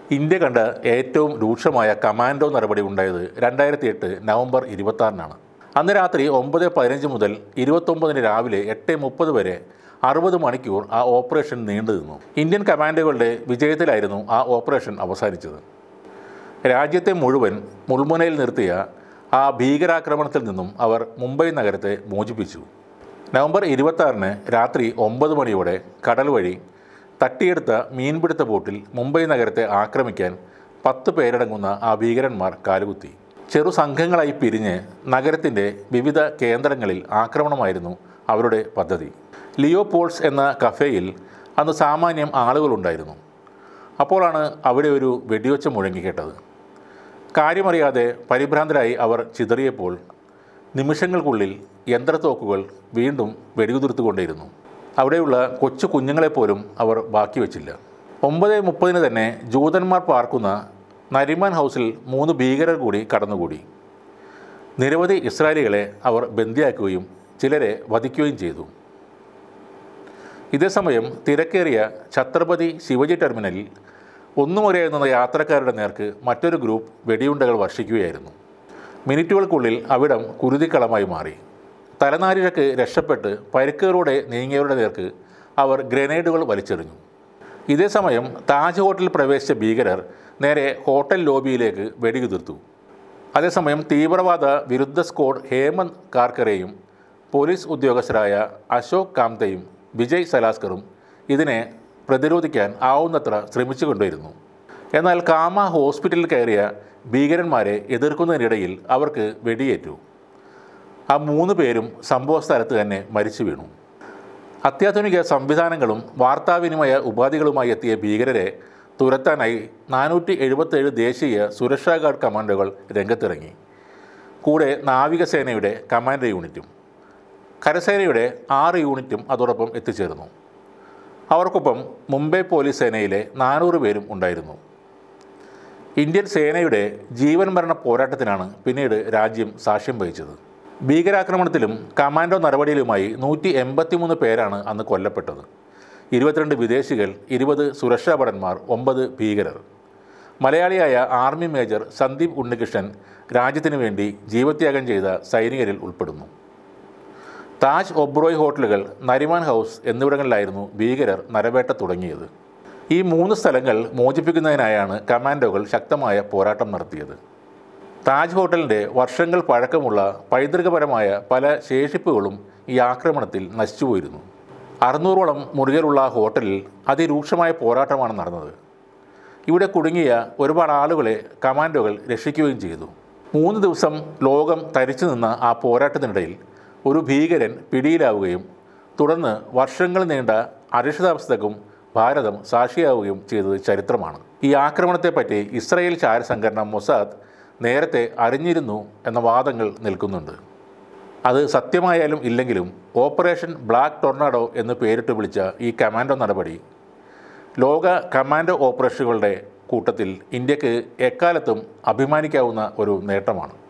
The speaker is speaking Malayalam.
ഇന്ത്യ കണ്ട ഏറ്റവും രൂക്ഷമായ കമാൻഡോ നടപടി ഉണ്ടായത് രണ്ടായിരത്തി എട്ട് നവംബർ ഇരുപത്താറിനാണ് അന്ന് രാത്രി ഒമ്പത് പതിനഞ്ച് മുതൽ ഇരുപത്തൊമ്പതിന് രാവിലെ എട്ട് മുപ്പത് വരെ അറുപത് മണിക്കൂർ ആ ഓപ്പറേഷൻ നീണ്ടു നിന്നു ഇന്ത്യൻ കമാൻഡോകളുടെ വിജയത്തിലായിരുന്നു ആ ഓപ്പറേഷൻ അവസാനിച്ചത് രാജ്യത്തെ മുഴുവൻ മുൾമുനയിൽ നിർത്തിയ ആ ഭീകരാക്രമണത്തിൽ നിന്നും അവർ മുംബൈ നഗരത്തെ മോചിപ്പിച്ചു നവംബർ ഇരുപത്താറിന് രാത്രി ഒമ്പത് മണിയോടെ കടൽ വഴി തട്ടിയെടുത്ത മീൻപിടുത്ത ബോട്ടിൽ മുംബൈ നഗരത്തെ ആക്രമിക്കാൻ പത്ത് പേരടങ്ങുന്ന ആ ഭീകരന്മാർ കാലുകുത്തി ചെറു സംഘങ്ങളായി പിരിഞ്ഞ് നഗരത്തിൻ്റെ വിവിധ കേന്ദ്രങ്ങളിൽ ആക്രമണമായിരുന്നു അവരുടെ പദ്ധതി ലിയോ പോൾസ് എന്ന കഫേയിൽ അന്ന് സാമാന്യം ആളുകളുണ്ടായിരുന്നു അപ്പോഴാണ് അവിടെ ഒരു വെടിവെച്ച് മുഴങ്ങിക്കേട്ടത് കാര്യമറിയാതെ പരിഭ്രാന്തരായി അവർ ചിതറിയപ്പോൾ നിമിഷങ്ങൾക്കുള്ളിൽ യന്ത്രത്തോക്കുകൾ വീണ്ടും വെടിയുതിർത്തുകൊണ്ടേയിരുന്നു അവിടെയുള്ള കൊച്ചു കുഞ്ഞുങ്ങളെപ്പോലും അവർ ബാക്കി വച്ചില്ല ഒമ്പത് മുപ്പതിന് തന്നെ ജൂതന്മാർ പാർക്കുന്ന നരിമാൻ ഹൗസിൽ മൂന്ന് ഭീകരർ കൂടി കടന്നുകൂടി നിരവധി ഇസ്രായേലികളെ അവർ ബന്ദിയാക്കുകയും ചിലരെ വധിക്കുകയും ചെയ്തു ഇതേസമയം തിരക്കേറിയ ഛത്രപതി ശിവജി ടെർമിനലിൽ ഒന്നും ഒരേയുന്ന യാത്രക്കാരുടെ നേർക്ക് മറ്റൊരു ഗ്രൂപ്പ് വെടിയുണ്ടകൾ വർഷിക്കുകയായിരുന്നു മിനിറ്റുകൾക്കുള്ളിൽ അവിടം കുരുതിക്കളമായി മാറി തലനാരിഴക്ക് രക്ഷപ്പെട്ട് പരിക്കേറോടെ നീങ്ങിയവരുടെ നേർക്ക് അവർ ഗ്രനേഡുകൾ വലിച്ചെറിഞ്ഞു ഇതേസമയം താജ് ഹോട്ടലിൽ പ്രവേശിച്ച ഭീകരർ നേരെ ഹോട്ടൽ ലോബിയിലേക്ക് വെടിയുതിർത്തു അതേസമയം തീവ്രവാദ വിരുദ്ധ സ്ക്വാഡ് ഹേമന്ത് കാർക്കറെയും പോലീസ് ഉദ്യോഗസ്ഥരായ അശോക് കാംതയും വിജയ് സലാസ്കറും ഇതിനെ പ്രതിരോധിക്കാൻ ആവുന്നത്ര ശ്രമിച്ചുകൊണ്ടിരുന്നു എന്നാൽ കാമ ഹോസ്പിറ്റലിൽ കയറിയ ഭീകരന്മാരെ എതിർക്കുന്നതിനിടയിൽ അവർക്ക് വെടിയേറ്റു ആ മൂന്ന് പേരും സംഭവ സ്ഥലത്ത് തന്നെ മരിച്ചു വീണു അത്യാധുനിക സംവിധാനങ്ങളും വാർത്താവിനിമയ ഉപാധികളുമായി എത്തിയ ഭീകരരെ തുരത്താനായി നാനൂറ്റി എഴുപത്തേഴ് ദേശീയ സുരക്ഷാ ഗാർഡ് കമാൻഡോകൾ രംഗത്തിറങ്ങി കൂടെ നാവികസേനയുടെ കമാൻഡോ യൂണിറ്റും കരസേനയുടെ ആറ് യൂണിറ്റും അതോടൊപ്പം എത്തിച്ചേർന്നു അവർക്കൊപ്പം മുംബൈ പോലീസ് സേനയിലെ നാനൂറ് പേരും ഉണ്ടായിരുന്നു ഇന്ത്യൻ സേനയുടെ ജീവൻ മരണ പോരാട്ടത്തിനാണ് പിന്നീട് രാജ്യം സാക്ഷ്യം വഹിച്ചത് ഭീകരാക്രമണത്തിലും കമാൻഡോ നടപടിയിലുമായി നൂറ്റി എൺപത്തിമൂന്ന് പേരാണ് അന്ന് കൊല്ലപ്പെട്ടത് ഇരുപത്തിരണ്ട് വിദേശികൾ ഇരുപത് സുരക്ഷാ ഭടന്മാർ ഒമ്പത് ഭീകരർ മലയാളിയായ ആർമി മേജർ സന്ദീപ് ഉണ്ണികൃഷ്ണൻ രാജ്യത്തിനു വേണ്ടി ജീവത്യാഗം ചെയ്ത സൈനികരിൽ ഉൾപ്പെടുന്നു താജ് ഒബ്രോയ് ഹോട്ടലുകൾ നരിമാൻ ഹൗസ് എന്നിവിടങ്ങളിലായിരുന്നു ഭീകരർ നരവേട്ട തുടങ്ങിയത് ഈ മൂന്ന് സ്ഥലങ്ങൾ മോചിപ്പിക്കുന്നതിനായാണ് കമാൻഡോകൾ ശക്തമായ പോരാട്ടം നടത്തിയത് താജ് ഹോട്ടലിൻ്റെ വർഷങ്ങൾ പഴക്കമുള്ള പൈതൃകപരമായ പല ശേഷിപ്പുകളും ഈ ആക്രമണത്തിൽ നശിച്ചുപോയിരുന്നു അറുന്നൂറോളം മുറികളുള്ള ആ ഹോട്ടലിൽ അതിരൂക്ഷമായ പോരാട്ടമാണ് നടന്നത് ഇവിടെ കുടുങ്ങിയ ഒരുപാട് ആളുകളെ കമാൻഡോകൾ രക്ഷിക്കുകയും ചെയ്തു മൂന്ന് ദിവസം ലോകം തരിച്ചു നിന്ന ആ പോരാട്ടത്തിനിടയിൽ ഒരു ഭീകരൻ പിടിയിലാവുകയും തുടർന്ന് വർഷങ്ങൾ നീണ്ട അരക്ഷിതാവസ്ഥക്കും ഭാരതം സാക്ഷിയാവുകയും ചെയ്തത് ചരിത്രമാണ് ഈ ആക്രമണത്തെപ്പറ്റി ഇസ്രയേൽ ചാരസംഘടന മൊസാദ് നേരത്തെ അറിഞ്ഞിരുന്നു എന്ന വാദങ്ങൾ നിൽക്കുന്നുണ്ട് അത് സത്യമായാലും ഇല്ലെങ്കിലും ഓപ്പറേഷൻ ബ്ലാക്ക് ടൊർണാഡോ എന്ന് പേരിട്ട് വിളിച്ച ഈ കമാൻഡോ നടപടി ലോക കമാൻഡോ ഓപ്പറേഷനുകളുടെ കൂട്ടത്തിൽ ഇന്ത്യക്ക് എക്കാലത്തും അഭിമാനിക്കാവുന്ന ഒരു നേട്ടമാണ്